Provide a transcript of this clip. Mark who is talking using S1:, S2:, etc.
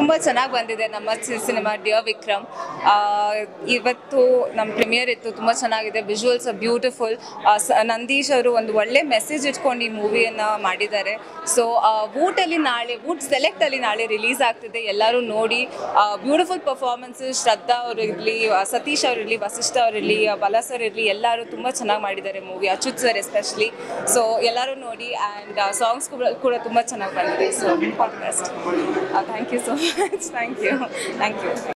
S1: ತುಂಬ ಚೆನ್ನಾಗಿ ಬಂದಿದೆ ನಮ್ಮ ಸಿನಿಮಾ ಡಿಯರ್ ವಿಕ್ರಮ್ ಆ, ಇವತ್ತು ನಮ್ಮ ಪ್ರೀಮಿಯರ್ ಇತ್ತು ತುಂಬ ಚೆನ್ನಾಗಿದೆ ವಿಜುವಲ್ಸ್ ಬ್ಯೂಟಿಫುಲ್ ನಂದೀಶ್ ಅವರು ಒಂದು ಒಳ್ಳೆ ಮೆಸೇಜ್ ಇಟ್ಕೊಂಡು ಈ ಮೂವಿಯನ್ನು ಮಾಡಿದ್ದಾರೆ ಸೊ ವೂಟಲ್ಲಿ ನಾಳೆ ವೂಟ್ ಸೆಲೆಕ್ಟಲ್ಲಿ ನಾಳೆ ರಿಲೀಸ್ ಆಗ್ತಿದೆ ಎಲ್ಲರೂ ನೋಡಿ ಬ್ಯೂಟಿಫುಲ್ ಪರ್ಫಾರ್ಮೆನ್ಸಸ್ ಶ್ರದ್ಧಾ ಅವರಿರಲಿ ಸತೀಶ್ ಅವರಿರಲಿ ವಸಿಷ್ಠ ಅವರಿರಲಿ ಬಲ ಸರ್ ಇರಲಿ ಎಲ್ಲರೂ ತುಂಬ ಚೆನ್ನಾಗಿ ಮಾಡಿದ್ದಾರೆ movie Achyut sir especially so ಎಲ್ಲರೂ ನೋಡಿ ಆ್ಯಂಡ್ ಸಾಂಗ್ಸ್ ಕೂಡ ಕೂಡ ತುಂಬ ಚೆನ್ನಾಗಿ ಬಂದಿದೆ so all the best thank you so much thank you thank you